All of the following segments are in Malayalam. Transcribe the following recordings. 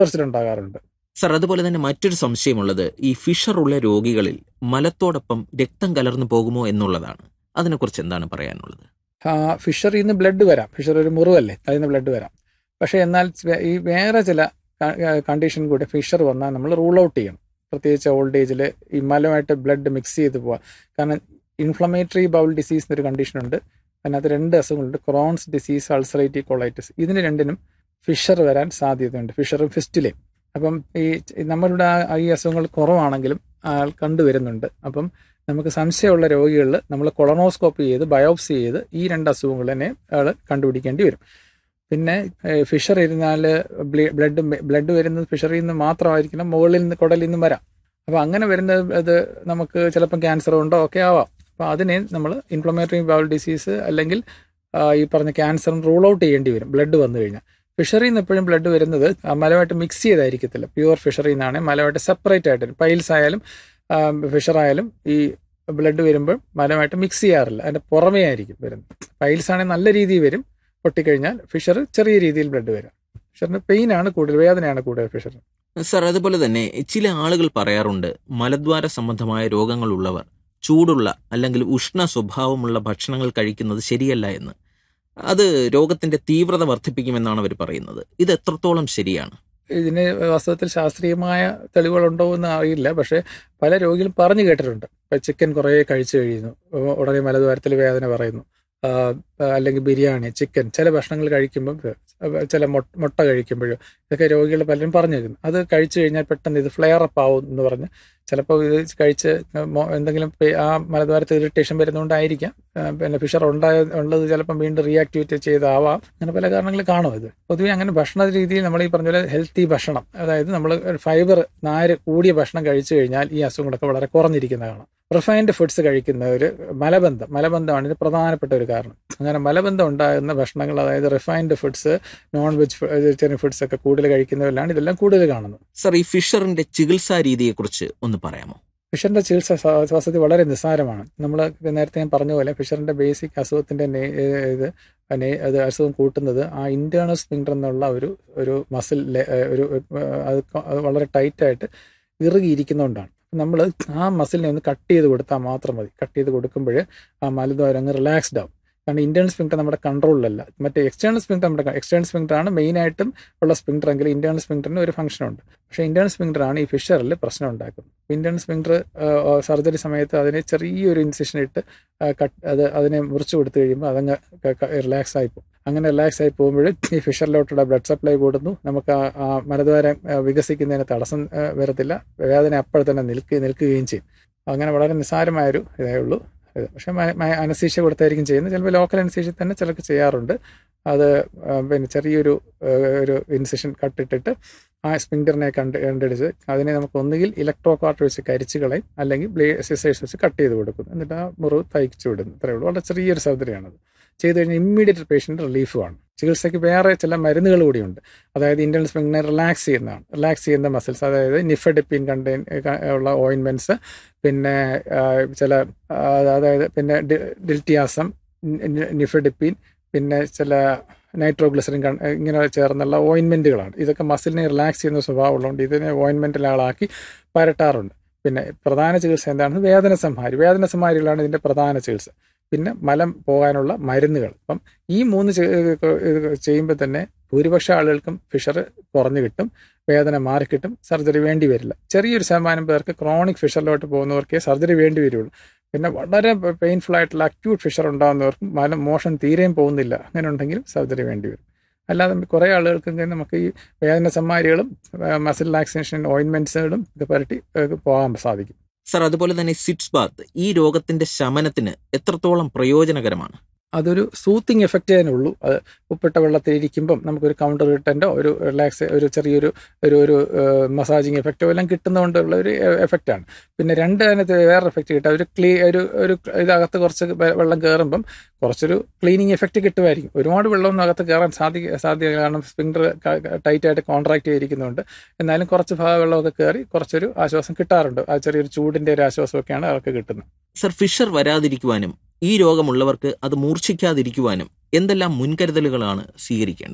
കുറച്ചിലുണ്ടാകാറുണ്ട് സർ അതുപോലെ തന്നെ മറ്റൊരു സംശയമുള്ളത് ഈ ഫിഷർ ഉള്ള രോഗികളിൽ മലത്തോടൊപ്പം രക്തം കലർന്നു പോകുമോ എന്നുള്ളതാണ് അതിനെക്കുറിച്ച് എന്താണ് പറയാനുള്ളത് ആ, ഫിഷറിൽ നിന്ന് ബ്ലഡ് വരാം ഫിഷർ ഒരു മുറിവല്ലേ അതിൽ നിന്ന് ബ്ലഡ് വരാം പക്ഷേ എന്നാൽ വേ- ഈ വേറെ ചില കണ്ടീഷൻ കൂടെ ഫിഷർ വന്നാൽ നമ്മൾ റൂൾ ഔട്ട് ചെയ്യണം പ്രത്യേകിച്ച് ഓൾഡ് ഏജിൽ ഈ മലമായിട്ട് ബ്ലഡ് മിക്സ് ചെയ്ത് പോവാം കാരണം ഇൻഫ്ലമേറ്ററി ബൗൾ ഡിസീസ് എന്നൊരു കണ്ടീഷനുണ്ട് അതിനകത്ത് രണ്ട് അസുഖങ്ങളുണ്ട് ക്രോൺസ് ഡിസീസ് അൾസറേറ്റീവ് കൊളൈറ്റിസ് ഇതിന് രണ്ടിനും ഫിഷർ വരാൻ സാധ്യതയുണ്ട് ഫിഷറും ഫിസ്റ്റിലെയും അപ്പം ഈ ഈ നമ്മളുടെ ആ- ഈ അസുഖങ്ങൾ കുറവാണെങ്കിലും ആൾ കണ്ടുവരുന്നുണ്ട് അപ്പം നമുക്ക് സംശയമുള്ള രോഗികളിൽ നമ്മൾ കൊളനോസ്കോപ്പി ചെയ്ത് ബയോപ്സി ചെയ്ത് ഈ രണ്ട് അസുഖങ്ങൾ തന്നെ ആൾ കണ്ടുപിടിക്കേണ്ടി വരും പിന്നെ ഏഹ്, ഫിഷർ ഇരുന്നാൽ ബ്ലഡ് ബ്ലഡ് വരുന്നത് ഫിഷറിൽ നിന്ന് മാത്രമായിരിക്കണം മുകളിൽ നിന്ന് കുടലിൽ നിന്നും വരാം അപ്പോൾ അങ്ങനെ വരുന്നത് അത് നമുക്ക് ചിലപ്പം ക്യാൻസർ ഉണ്ടോ ഒക്കെ ആവാം അപ്പോൾ അതിനെ നമ്മൾ ഇൻഫ്ലമേറ്ററി ബൗൾ ഡിസീസ് അല്ലെങ്കിൽ ആ, ഈ പറഞ്ഞ ക്യാൻസർ റൂൾ ഔട്ട് ചെയ്യേണ്ടി വരും ബ്ലഡ് വന്നു കഴിഞ്ഞാൽ ഫിഷറിൽ നിന്ന് എപ്പോഴും ബ്ലഡ് വരുന്നത് ആ മലമായിട്ട് മിക്സ് ചെയ്തായിരിക്കത്തില്ല പ്യുവർ ഫിഷറിൽ നിന്നാണ് മലമായിട്ട് സെപ്പറേറ്റ് ആയിട്ട് വരും പൈൽസ് ആയാലും ഫിഷർ ആയാലും ഈ ബ്ലഡ് വരുമ്പോൾ മലമായിട്ട് മിക്സ് ചെയ്യാറില്ല അതിൻ്റെ പുറമേ ആയിരിക്കും വരുന്നത് പൈൽസ് ആണെങ്കിൽ നല്ല രീതിയിൽ വരും പൊട്ടിക്കഴിഞ്ഞാൽ ഫിഷർ ചെറിയ രീതിയിൽ ബ്ലഡ് വരാം ഫിഷറിന് പെയിൻ ആണ് കൂടുതൽ വേദനയാണ് കൂടുതൽ ഫിഷർ സർ അതുപോലെ തന്നെ ചില ആളുകൾ പറയാറുണ്ട് മലദ്വാര സംബന്ധമായ രോഗങ്ങളുള്ളവർ ചൂടുള്ള അല്ലെങ്കിൽ ഉഷ്ണ സ്വഭാവമുള്ള ഭക്ഷണങ്ങൾ കഴിക്കുന്നത് ശരിയല്ല എന്ന് അത് രോഗത്തിന്റെ തീവ്രത വർദ്ധിപ്പിക്കുമെന്നാണ് അവർ പറയുന്നത് ഇത് എത്രത്തോളം ശരിയാണ് ഇതിന് വാസ്തവത്തിൽ ശാസ്ത്രീയമായ തെളിവുകളുണ്ടോ എന്ന് അറിയില്ല പക്ഷേ പല രോഗികളും പറഞ്ഞു കേട്ടിട്ടുണ്ട് ഇപ്പം ചിക്കൻ കുറേ കഴിച്ചു കഴിയുന്നു ഉ- ഉടനെ മലദ്വാരത്തിൽ വേദന പറയുന്നു ആ, അല്ലെങ്കിൽ ബിരിയാണി ചിക്കൻ ചില ഭക്ഷണങ്ങൾ കഴിക്കുമ്പം ചില മൊ- മുട്ട കഴിക്കുമ്പോഴോ ഇതൊക്കെ രോഗികൾ പലരും പറഞ്ഞിരുന്നു അത് കഴിച്ചു കഴിഞ്ഞാൽ പെട്ടെന്ന് ഇത് ഫ്ലെയർ അപ്പ് ആവും എന്ന് പറഞ്ഞ് ചിലപ്പോൾ ഇത് കഴിച്ച് മൊ- എന്തെങ്കിലും പെ- ആ മലദ്വാരത്തിൽ ഇറിറ്റേഷൻ വരുന്നതുകൊണ്ടായിരിക്കാം ആ, പിന്നെ ഫിഷർ ഉണ്ടായ ഉള്ളത് ചിലപ്പം വീണ്ടും റീആക്ടിവേറ്റ് ചെയ്താവാം അങ്ങനെ പല കാരണങ്ങൾ കാണും ഇത് പൊതുവെ അങ്ങനെ ഭക്ഷണ രീതിയിൽ നമ്മൾ ഈ പറഞ്ഞ പോലെ ഹെൽത്തി ഭക്ഷണം അതായത് നമ്മൾ ഫൈബർ നാര് കൂടിയ ഭക്ഷണം കഴിച്ചു കഴിഞ്ഞാൽ ഈ അസുഖങ്ങളൊക്കെ വളരെ കുറഞ്ഞിരിക്കുന്നതാണ് റിഫൈൻഡ് ഫുഡ്സ് കഴിക്കുന്നവർ മലബന്ധം മലബന്ധമാണ് ഇത് പ്രധാനപ്പെട്ട ഒരു കാരണം അങ്ങനെ മലബന്ധം ഉണ്ടാകുന്ന ഭക്ഷണങ്ങൾ അതായത് refined foods non veg vegetarian foods ഒക്കെ കൂടുതൽ കഴിക്കുന്നവരിലാണ് ഇതെല്ലാം കൂടുതൽ കാണുന്നത് സർ ഈ ഫിഷറിന്റെ ചികിത്സാ രീതിയെക്കുറിച്ച് ഒന്ന് പറയാമോ ഫിഷറിന്റെ ചികിത്സ ശ്വാ- ശ്വാസത്തിൽ വളരെ നിസ്സാരമാണ് നമ്മൾ നേരത്തെ ഞാൻ പറഞ്ഞ പോലെ ഫിഷറിന്റെ ബേസിക് അസുഖത്തിന്റെ നേ- ഏഹ് ഇത് നെ- അത് അസുഖം കൂട്ടുന്നത് ആ ഇന്റേണൽ സ്പിങ്ഡർ എന്നുള്ള ഒരു ഒരു മസിൽ ഒരു ഏഹ് അത് ക- അത് വളരെ ടൈറ്റായിട്ട് ഇറുകിയിരിക്കുന്നതുകൊണ്ടാണ് നമ്മൾ ആ മസിലിനെ ഒന്ന് കട്ട് ചെയ്ത് കൊടുത്താൽ മാത്രം മതി കട്ട് ചെയ്ത് കൊടുക്കുമ്പോൾ ആ മലദ്വാരം അങ്ങ് റിലാക്സ്ഡ് ആവും കാരണം ഇന്റേണൽ സ്പിങ്ഡർ നമ്മുടെ കൺട്രോളിലല്ല മറ്റേ എക്സ്റ്റേണൽ സ്പിങ്ഡർ നമ്മുടെ എക്സ്റ്റേണൽ സ്പിങ്ഡർ ആണ് മെയിനായിട്ടും ഉള്ള സ്പിങ്ഡർ എങ്കിൽ ഇന്റേണൽ സ്പിങ്ഡറിന് ഒരു ഫംഗ്ഷൻ ഉണ്ട് പക്ഷേ ഇന്റേണൽ സ്പിങ്ഡർ ആണ് ഈ ഫിഷറിൽ പ്രശ്നം ഉണ്ടാക്കുന്നത് ഇന്റേണൽ സ്പിങ്ഡർ സർജറി സമയത്ത് അതിനെ ചെറിയൊരു ഇൻസിഷൻ ഇട്ട് ആ, കട്ട് അത് അതിനെ മുറിച്ച് കൊടുത്തു കഴിയുമ്പോൾ അതങ്ങ് റിലാക്സ് ആയി പോകും അങ്ങനെ റിലാക്സ് ആയി പോകുമ്പോൾ ഈ ഫിഷറിലോട്ടുള്ള ബ്ലഡ് സപ്ലൈ കൂടുന്നു നമുക്ക് ആ- ആ മലദ്വാരം ആ, വികസിക്കുന്നതിന് തടസ്സം ആ, വരത്തില്ല വേദന അപ്പോൾ തന്നെ നിൽക്കുക നിൽക്കുകയും ചെയ്യും അങ്ങനെ വളരെ നിസ്സാരമായൊരു ഇതേ ഉള്ളൂ ഇത് പക്ഷേ അനസീഷ്യ കൊടുത്തായിരിക്കും ചെയ്യുന്നത് ചിലപ്പോൾ ലോക്കൽ അനസീഷ്യ തന്നെ ചിലർക്ക് ചെയ്യാറുണ്ട് അത് ആ, പിന്നെ ചെറിയൊരു ആ, ഒരു ഇൻസിഷൻ കട്ടിട്ടിട്ട് ആ സ്പിങ്ഡറിനെ കണ്ട് കണ്ടെടുത്ത് അതിനെ നമുക്ക് ഒന്നുകിൽ ഇലക്ട്രോ കാർട്ട് വെച്ച് കരിച്ച് കളയും അല്ലെങ്കിൽ ബ്ലേ സിസേഴ്സ് വെച്ച് കട്ട് ചെയ്ത് കൊടുക്കും എന്നിട്ട് ആ മുറിവ് തയ്ച്ചു വിടുന്നു ഇത്രയേ ഉള്ളൂ വളരെ ചെറിയൊരു സർജറിയാണത് ചെയ്ത് കഴിഞ്ഞാൽ ഇമ്മീഡിയറ്റ് പേഷ്യൻ്റ് റിലീഫുമാണ് ചികിത്സയ്ക്ക് വേറെ ചില മരുന്നുകൾ കൂടിയുണ്ട് അതായത് ഇന്റേണൽ സ്പിങ്ങിനെ റിലാക്സ് ചെയ്യുന്നതാണ് റിലാക്സ് ചെയ്യുന്ന മസിൽസ് അതായത് നിഫഡിപ്പിൻ കണ്ടെയ്ൻ ഉള്ള ഓയിൻമെൻറ്റ്സ് പിന്നെ ആ, ചില ആ, അതായത് പിന്നെ ഡി- ഡിൽറ്റിയാസം നിഫഡിപ്പിൻ പിന്നെ ചില നൈട്രോഗ്ലിസറിൻ കൺ ഇങ്ങനെ ചേർന്നുള്ള ഓയിൻമെൻറ്റുകളാണ് ഇതൊക്കെ മസിലിനെ റിലാക്സ് ചെയ്യുന്ന സ്വഭാവമുള്ളതുകൊണ്ട് ഇതിനെ ഓയിൻമെൻറ്റിലാളാക്കി പരട്ടാറുണ്ട് പിന്നെ പ്രധാന ചികിത്സ എന്താണ് വേദന സംഹാരി വേദന സംഹാരികളാണ് ഇതിൻ്റെ പ്രധാന ചികിത്സ പിന്നെ മലം പോകാനുള്ള മരുന്നുകൾ അപ്പം ഈ മൂന്ന് ചെയ്യുമ്പോൾ തന്നെ ഭൂരിപക്ഷ ആളുകൾക്കും ഫിഷർ കുറഞ്ഞു കിട്ടും വേദന മാറിക്കിട്ടും സർജറി വേണ്ടി വരില്ല ചെറിയൊരു ശതമാനം പേർക്ക് ക്രോണിക് ഫിഷറിലോട്ട് പോകുന്നവർക്കേ സർജറി വേണ്ടി വരുള്ളൂ പിന്നെ വളരെ പെയിൻഫുൾ ആയിട്ടുള്ള അക്യൂട്ട് ഫിഷർ ഉണ്ടാകുന്നവർക്കും മലം മോഷൻ തീരെയും പോകുന്നില്ല അങ്ങനെ ഉണ്ടെങ്കിലും സർജറി വേണ്ടി വരും അല്ലാതെ കുറേ ആളുകൾക്ക് നമുക്ക് ഈ വേദന സമ്മാരികളും മസിൽ റിലാക്സേഷൻ ഓയിൻമെൻറ്റ്സുകളും ഇത് പരട്ടി ഏഹ് പോകാൻ സാധിക്കും സർ അതുപോലെ തന്നെ സിറ്റ്സ് ബാത്ത് ഈ രോഗത്തിന്റെ ശമനത്തിന് എത്രത്തോളം പ്രയോജനകരമാണ് അതൊരു സൂത്തിങ് എഫക്റ്റ് ഉള്ളൂ അത് ഉപ്പിട്ട വെള്ളത്തിൽ ഇരിക്കുമ്പം നമുക്കൊരു കൗണ്ടർ റിട്ടൻ്റോ ഒരു റിലാക്സ് ഒരു ചെറിയൊരു ഒരു ഒരു മസാജിങ് എഫക്റ്റോ എല്ലാം കിട്ടുന്നതുകൊണ്ടുള്ള ഒരു എഫക്റ്റാണ് പിന്നെ രണ്ട് അതിനകത്ത് വേറെ എഫക്റ്റ് കിട്ടുക ഒരു ക്ലീ ഒരു ഒരു ഇതകത്ത് കുറച്ച് വെ- വെള്ളം കയറുമ്പം കുറച്ചൊരു ക്ലീനിങ് എഫക്റ്റ് കിട്ടുമായിരിക്കും ഒരുപാട് വെള്ളമൊന്നും അകത്ത് കയറാൻ സാധിക്ക സാധ്യത കാരണം സ്പിങ്ഡർ ടൈറ്റായിട്ട് കോൺട്രാക്ട് ചെയ്തിരിക്കുന്നുണ്ട് എന്നാലും കുറച്ച് ഭാഗം വെള്ളമൊക്കെ കയറി കുറച്ചൊരു ആശ്വാസം കിട്ടാറുണ്ട് ആ ചെറിയൊരു ചൂടിൻ്റെ ഒരു ആശ്വാസമൊക്കെയാണ് അവർക്ക് കിട്ടുന്നത് സർ ഫിഷർ വരാതിരിക്കുവാനും ഈ രോഗമുള്ളവർക്ക് അത് മൂർച്ഛിക്കാതിരിക്കുവാനും എന്തെല്ലാം മുൻകരുതലുകളാണ് സ്വീകരിക്കേണ്ടത്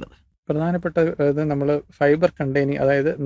പ്രധാനപ്പെട്ട ഇത് നമ്മൾ ഫൈബർ കണ്ടെയ്നിങ് അതായത്